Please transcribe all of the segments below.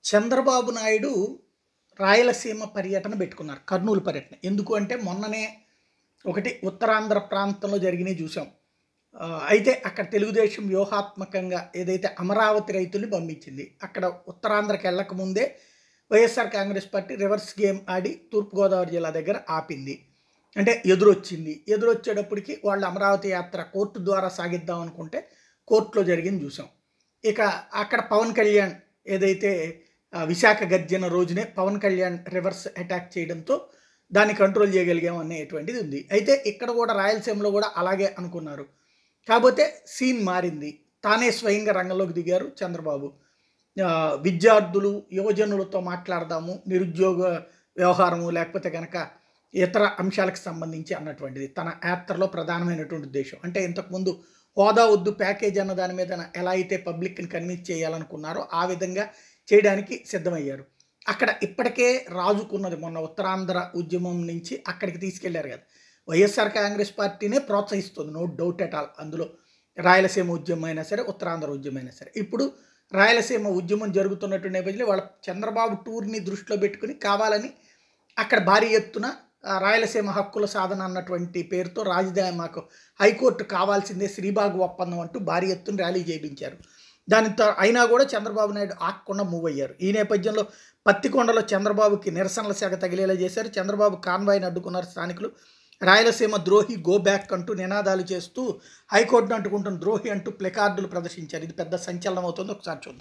చంద్రబాబు నాయుడు రాయలసీమ పర్యటన పెట్టుకున్నారు కర్నూలు పర్యటన ఎందుకు అంటే మొన్ననే ఒకటి ఉత్తరాంధ్ర ప్రాంతంలో జరిగినవి చూసాం ఆ, అయితే అక్కడ తెలుగుదేశం వ్యూహాత్మకంగా ఏదైతే అమరావతి రైతుల్ని పంపించింది అక్కడ ఉత్తరాంధ్రకి వెళ్ళక ముందే YSR Congress party reverse game ఆడి తూర్పుగోదావరి జిల్లా దగ్గర ఆపింది అంటే ఎదురొచ్చింది ఎదురొచ్చేటప్పటికి వాళ్ళు అమరావతి యాత్ర కోర్టు ద్వారా సాగిద్దాం అనుకుంటే కోర్టులో జరిగింది చూసాం ఇక అక్కడ పవన్ కళ్యాణ్ ఏదైతే ఆ, విశాఖ గర్జన రోజునే పవన్ కళ్యాణ్ రివర్స్ అటాక్ చేయడంతో దాన్ని కంట్రోల్ చేయగలిగాం అనేటువంటిది ఉంది అయితే ఇక్కడ కూడా రాయలసీమలో కూడా అలాగే అనుకున్నారు కాకపోతే సీన్ మారింది తానే స్వయంగా రంగంలోకి దిగారు చంద్రబాబు ఆ, విద్యార్థులు యువజనులతో మాట్లాడదాము నిరుద్యోగ వ్యవహారము లేకపోతే కనుక ఇతర అంశాలకు సంబంధించి అన్నటువంటిది తన యాత్రలో ప్రధానమైనటువంటి ఉద్దేశం అంటే ఇంతకుముందు హోదా వద్దు ప్యాకేజ్ అన్న దాని మీద ఎలా అయితే పబ్లిక్ని కన్విన్స్ చేయాలనుకున్నారో ఆ విధంగా చేయడానికి సిద్ధమయ్యారు అక్కడ ఇప్పటికే రాజుకున్నది మొన్న ఉత్తరాంధ్ర ఉద్యమం నుంచి అక్కడికి తీసుకెళ్లారు కదా వైఎస్ఆర్ కాంగ్రెస్ పార్టీనే ప్రోత్సహిస్తుంది నో డౌట్ ఎట్ ఆల్ అందులో రాయలసీమ ఉద్యమం అయినా సరే ఉత్తరాంధ్ర ఉద్యమం అయినా సరే ఇప్పుడు రాయలసీమ ఉద్యమం జరుగుతున్నటువంటి నేపథ్యంలో వాళ్ళ చంద్రబాబు టూర్ని దృష్టిలో పెట్టుకుని కావాలని అక్కడ భారీ ఎత్తున ఆ, రాయలసీమ హక్కుల సాధన అన్నటువంటి పేరుతో రాజధాని మాకు హైకోర్టు కావాల్సిందే శ్రీబాగు ఒప్పందం అంటూ భారీ ఎత్తున ర్యాలీ చేయించారు దానితో అయినా కూడా చంద్రబాబు నాయుడు ఆకుండా మూవ్ అయ్యారు ఈ నేపథ్యంలో పత్తికొండలో చంద్రబాబుకి నిరసనల శాఖ తగిలేలా చేశారు చంద్రబాబు కాన్వాయ్ని అడ్డుకున్నారు స్థానికులు రాయలసీమ ద్రోహి గో బ్యాక్ అంటూ నినాదాలు చేస్తూ హైకోర్టును అంటుకుంటున్న ద్రోహి అంటూ ప్లెకార్డులు ప్రదర్శించారు ఇది పెద్ద సంచలనం అవుతుంది ఒకసారి చూద్దాం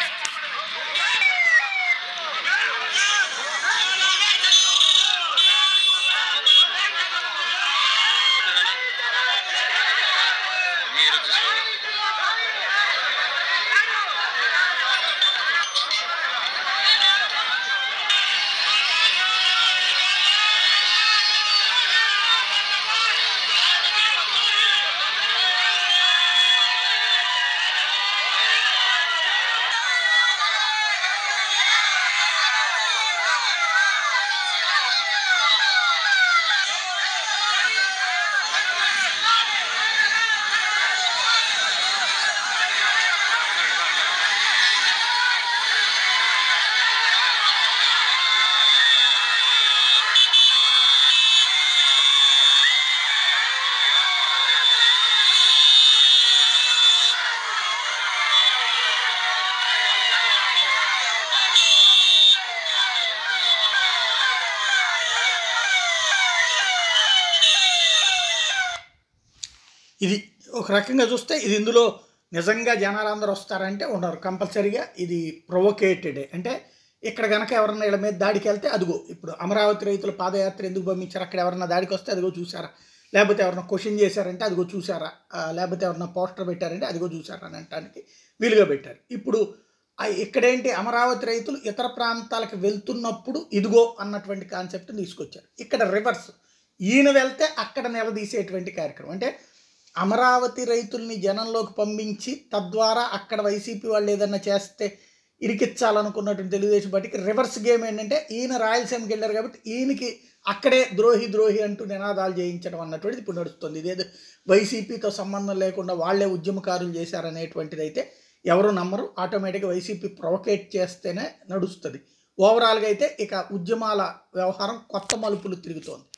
మీరు చూసుకోండి ఇది ఒక రకంగా చూస్తే ఇది ఇందులో నిజంగా జనాలందరూ వస్తారంటే ఉండరు కంపల్సరీగా ఇది ప్రొవోకేటెడే అంటే ఇక్కడ కనుక ఎవరన్నా వీళ్ళ మీద దాడికి వెళ్తే అదిగో ఇప్పుడు అమరావతి రైతుల పాదయాత్ర ఎందుకు పంపించారు అక్కడ ఎవరన్నా దాడికి వస్తే అదిగో చూసారా లేకపోతే ఎవరన్నా క్వశ్చన్ చేశారంటే అదిగో చూసారా ఆ, లేకపోతే ఎవరన్నా పోస్టర్ పెట్టారంటే అదిగో చూసారా అని అనటానికి వీలుగా పెట్టారు ఇప్పుడు ఆ ఇక్కడేంటి అమరావతి రైతులు ఇతర ప్రాంతాలకు వెళ్తున్నప్పుడు ఇదిగో అన్నటువంటి కాన్సెప్ట్ తీసుకొచ్చారు ఇక్కడ రివర్స్ ఈయన వెళ్తే అక్కడ నిలదీసేటువంటి కార్యక్రమం అంటే అమరావతి రైతుల్ని జనంలోకి పంపించి తద్వారా అక్కడ వైసీపీ వాళ్ళు ఏదన్నా చేస్తే ఇరికిచ్చాలనుకున్నటువంటి తెలుగుదేశం పార్టీకి రివర్స్ గేమ్ ఏంటంటే ఈయన రాయలసీమకి వెళ్ళారు కాబట్టి ఈయనకి అక్కడే ద్రోహి ద్రోహి అంటూ నినాదాలు చేయించడం అన్నటువంటిది ఇప్పుడు నడుస్తుంది ఇదేదో వైసీపీతో సంబంధం లేకుండా వాళ్ళే ఉద్యమకారులు చేశారనేటువంటిది అయితే ఎవరు నమ్మరు ఆటోమేటిక్గా వైసీపీ ప్రొవకేట్ చేస్తేనే నడుస్తుంది ఓవరాల్గా అయితే ఇక ఉద్యమాల వ్యవహారం కొత్త మలుపులు తిరుగుతోంది